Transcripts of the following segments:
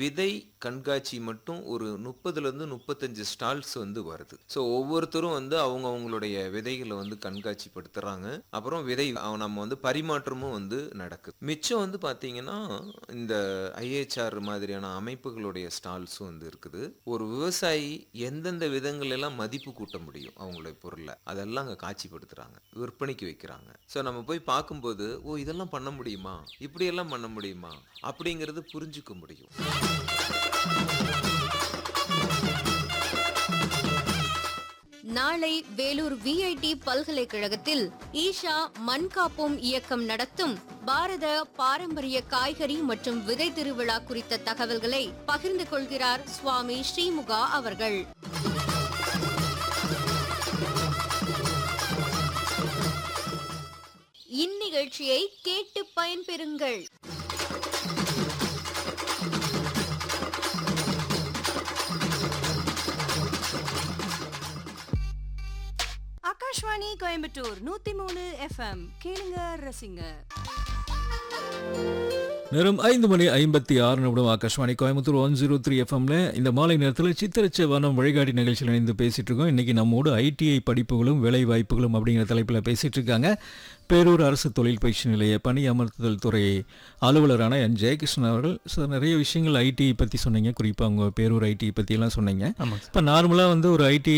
விதை கண்காட்சி மட்டும் ஒரு முப்பதுலேருந்து முப்பத்தஞ்சு ஸ்டால்ஸ் வந்து வருது ஸோ ஒவ்வொருத்தரும் வந்து அவங்க அவங்களுடைய விதைகளை வந்து கண்காட்சிப்படுத்துறாங்க அப்புறம் விதை அவ- நம்ம வந்து பரிமாற்றமும் வந்து நடக்குது மிச்சம் வந்து பார்த்தீங்கன்னா இந்த ஐஏஹெச்ஆர் மாதிரியான அமைப்புகளுடைய ஸ்டால்ஸும் வந்து இருக்குது ஒரு விவசாயி எந்தெந்த விதங்கள் எல்லாம் மதிப்பு கூட்ட முடியும் அவங்களுடைய பொருளை அதெல்லாம் அங்கே காட்சிப்படுத்துறாங்க விற்பனைக்கு வைக்கிறாங்க ஸோ நம்ம போய் பார்க்கும்போது ஓ இதெல்லாம் பண்ண முடியுமா இப்படியெல்லாம் பண்ண முடியுமா அப்படிங்கிறது புரிஞ்சுக்க முடியும் நாளை வேலூர் விஐடி பல்கலைக்கழகத்தில் ஈஷா மண் காப்போம் இயக்கம் நடத்தும் பாரத பாரம்பரிய காய்கறி மற்றும் விதை திருவிழா குறித்த தகவல்களை பகிர்ந்து கொள்கிறார் சுவாமி ஸ்ரீமுகா அவர்கள் இந்நிகழ்ச்சியை கேட்டு பயன்பெறுங்கள் ஆகாஷ்வாணி கோயம்புத்தூர் நூத்தி மூணு எஃப்எம் கேளுங்க ரசிங்க நேரம் ஐந்து மணி ஐம்பத்தி ஆறு நிமிடம் Akashvani Coimbatore one zero three எஃப்எம்ல இந்த மாலை நேரத்தில் சித்திரச்ச வனம் வழிகாட்டி நிகழ்ச்சியில் இணைந்து பேசிட்டு இருக்கோம் இன்னைக்கு நம்மோடு ஐடிஐ படிப்புகளும் வேலை வாய்ப்புகளும் அப்படிங்கிற தலைப்பில் பேசிட்டு இருக்காங்க பேரூர் அரசு தொழில் பயிற்சி நிலைய பணி அமர்த்துதல் துறை அலுவலரான என் ஜெயகிருஷ்ணன் அவர்கள் சார் நிறைய விஷயங்கள் ஐடி பற்றி சொன்னீங்க குறிப்பாக உங்கள் பேரூர் ஐடி பற்றியெல்லாம் சொன்னீங்க ஆமாங்க இப்போ நார்மலாக வந்து ஒரு ஐடி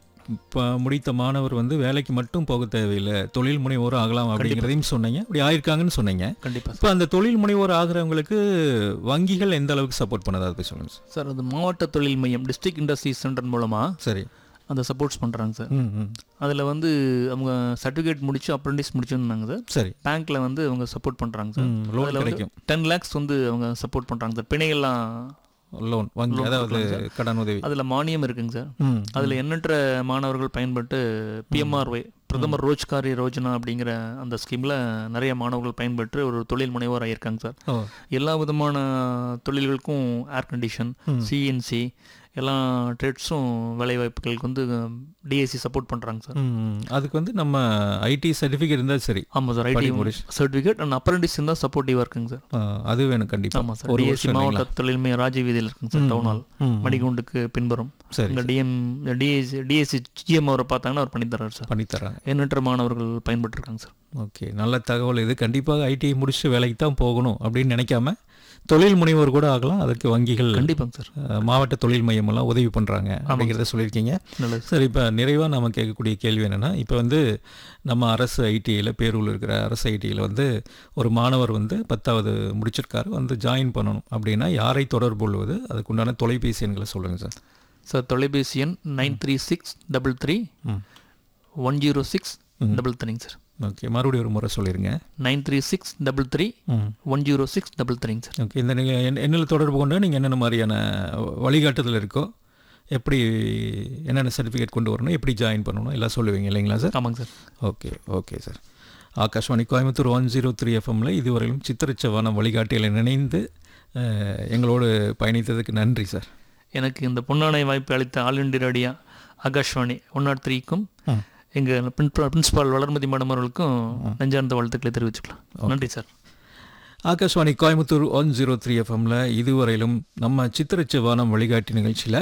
முடித்த மாணவர் வந்து வேலைக்கு மட்டும் போக தேவையில்லை தொழில் முனைவோர் ஆகலாம் அப்படிங்கிறதையும் சொன்னீங்க அப்படி ஆயிருக்காங்கன்னு சொன்னீங்க கண்டிப்பாக இப்போ அந்த தொழில் முனைவோர் ஆகிறவங்களுக்கு வங்கிகள் எந்த அளவுக்கு சப்போர்ட் பண்ணதா அதை சொல்லுங்க சார் சார் அது மாவட்ட தொழில் மையம் டிஸ்ட்ரிக்ட் இண்டஸ்ட்ரீஸ் சென்டர் மூலமாக சரி அந்த சப்போர்ட்ஸ் பண்ணுறாங்க சார் ம் ம் அதில் வந்து அவங்க சர்டிஃபிகேட் முடிச்சு அப்ரெண்டிஸ் முடிச்சுருந்தாங்க சார் சரி பேங்க்கில் வந்து அவங்க சப்போர்ட் பண்ணுறாங்க சார் ம் லோன் அதில் வந்து கிடைக்கும் டென் லேக்ஸ் வந்து அவங்க சப்போர்ட் பண்ணுறாங்க சார் பிணையெல்லாம் லோன் வங்கி Loan அதாவது கொடுக்கலாம் கடன் உதவி அதில் மானியம் இருக்குங்க சார் ம் அதில் எண்ணற்ற மாணவர்கள் பயன்பட்டு பிஎம்ஆர்ஒய் பிரதமர் ரோஜ்காரி ரோஜனா அப்படிங்கிற அந்த ஸ்கீமில் நிறைய மாணவர்கள் பயன்பெற்று ஒரு தொழில் முனைவோர் ஆகியிருக்காங்க சார் ஓ எல்லா விதமான தொழில்களுக்கும் ஏர் கண்டிஷன் சிஎன்சி எல்லா ட்ரேட்ஸும் வேலைவாய்ப்புகளுக்கு வந்து டிஎஸ்சி சப்போர்ட் பண்ணுறாங்க சார் ம் ம். அதுக்கு வந்து நம்ம ஐடி சர்டிஃபிகேட் இருந்தால் சரி ஆமாம் சார் ஐடி படி முடிச்சு. சர்டிஃபிகேட் அண்ட் அப்ரண்டிஸ் இருந்தால் சப்போர்ட்டிவாக இருக்குங்க சார் ஆ, அது வேணும் கண்டிப்பாக ஆமாம் சார் ஒரு டிஎஸ்சி வருஷம் மாவட்ட இல்லைங்களா? தொழில் மையம் ராஜ வீதியில் இருக்குங்க சார் டவுன் ஹால் ம், ம். மணிகுண்டுக்கு பின்புறம் சரி இங்கே டிஎம் டிஎஸ்சி டிஎஸ்சி ஜிஎம் அவரை பார்த்தாங்கன்னா அவர் பண்ணி தர்றாரு சார் பண்ணித்தராங்க எண்ணற்ற மாணவர்கள் பயன்பட்டுருக்காங்க சார் ஓகே நல்ல தகவல் இது கண்டிப்பாக ஐடி முடிச்சு வேலைக்கு தான் போகணும் அப்படின்னு நினைக்காம தொழில் முனைவோர் கூட ஆகலாம் அதுக்கு வங்கிகள் கண்டிப்பாங்க சார் அஹ், மாவட்ட தொழில் மையம் எல்லாம் உதவி பண்ணுறாங்க அப்படிங்கிறத சொல்லியிருக்கீங்க நல்லது சரி இப்போ நிறைவாக நம்ம கேட்கக்கூடிய கேள்வி என்னென்னா இப்போ வந்து நம்ம அரசு ஐடிஐயில் பேரூரில் இருக்கிற அரசு ஐடிஐயில் வந்து ஒரு மாணவர் வந்து பத்தாவது முடிச்சிருக்காரு வந்து ஜாயின் பண்ணணும் அப்படின்னா யாரை தொடர்பு கொள்வது அதுக்குண்டான தொலைபேசி எண்களை சொல்லுங்கள் சார் சார் தொலைபேசி எண் nine three six double three ம் ஒன் ஜீரோ சிக்ஸ் டபுள் த்ரீங்க சார் ஓகே மறுபடியும் ஒரு முறை சொல்லிடுங்க nine three six double three ம் ஒன் ஜீரோ சிக்ஸ் டபுள் த்ரீங்க சார் ஓகே இந்த நீங்கள் என் எண்ணில் தொடர்பு கொண்டு நீங்கள் என்னென்ன மாதிரியான வழிகாட்டுதல் இருக்கோ எப்படி என்னென்ன சர்டிஃபிகேட் கொண்டு வரணும் எப்படி ஜாயின் பண்ணணும் எல்லாம் சொல்லுவீங்க இல்லைங்களா சார் ஆமாங்க sir okay okay sir Akashvani Coimbatore one zero three எஃப்எம்ல இதுவரையிலும் சித்திரச்சவான வழிகாட்டியில் நினைந்து அஹ், எங்களோடு பயணித்ததுக்கு நன்றி சார் எனக்கு இந்த பொன்னாடை வாய்ப்பு அளித்த all India radio Akashvani one nought த்ரீக்கும் ம். எங்கள் பிரின்சிபால் வளர்மதி மேடம் அவர்களுக்கும் நெஞ்சார்ந்த வாழ்த்துக்களை தெரிவிச்சுக்கலாம் நன்றி sir Akashvani Coimbatore one zero three எஃப்எம்ல இதுவரையிலும் நம்ம சித்திரச்சவானம் வழிகாட்டி நிகழ்ச்சியில்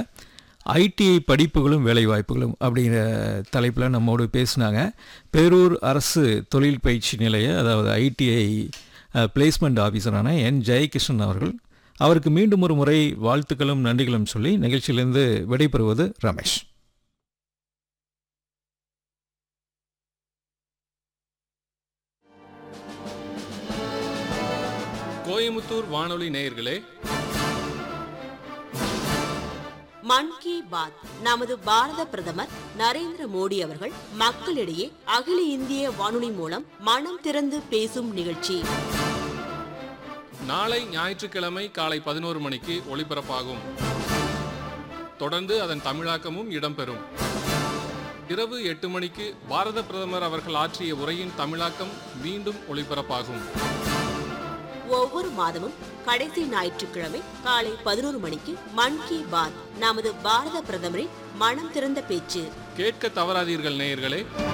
ஐடிஐ படிப்புகளும் வேலைவாய்ப்புகளும் அப்படிங்கிற தலைப்பில் நம்மோடு பேசினாங்க பேரூர் அரசு தொழில் பயிற்சி நிலைய அதாவது ஐடிஐ பிளேஸ்மெண்ட் ஆஃபீஸரான என் ஜெயகிருஷ்ணன் அவர்கள் அவருக்கு மீண்டும் ஒரு முறை வாழ்த்துக்களும் நன்றிகளும் சொல்லி நிகழ்ச்சியிலிருந்து விடைபெறுவது ரமேஷ் கோயமுத்தூர் வானொலி நேயர்களே மன் கி பாத் நமது பாரத பிரதமர் நரேந்திர மோடி அவர்கள் மக்களிடையே அகில இந்திய வானொலி மூலம் மனம் திறந்து பேசும் நிகழ்ச்சி நாளை ஞாயிற்றுக்கிழமை காலை பதினோரு மணிக்கு ஒளிபரப்பாகும் தொடர்ந்து அதன் தமிழாக்கமும் இடம்பெறும் இரவு எட்டு மணிக்கு பாரத பிரதமர் அவர்கள் ஆற்றிய உரையின் தமிழாக்கம் மீண்டும் ஒளிபரப்பாகும் ஒவ்வொரு மாதமும் கடைசி ஞாயிற்றுக்கிழமை காலை பதினோரு மணிக்கு மன் கி பாத் நமது பாரத பிரதமரின் மனம் திறந்த பேச்சு கேட்க தவறாதீர்கள் நேயர்களே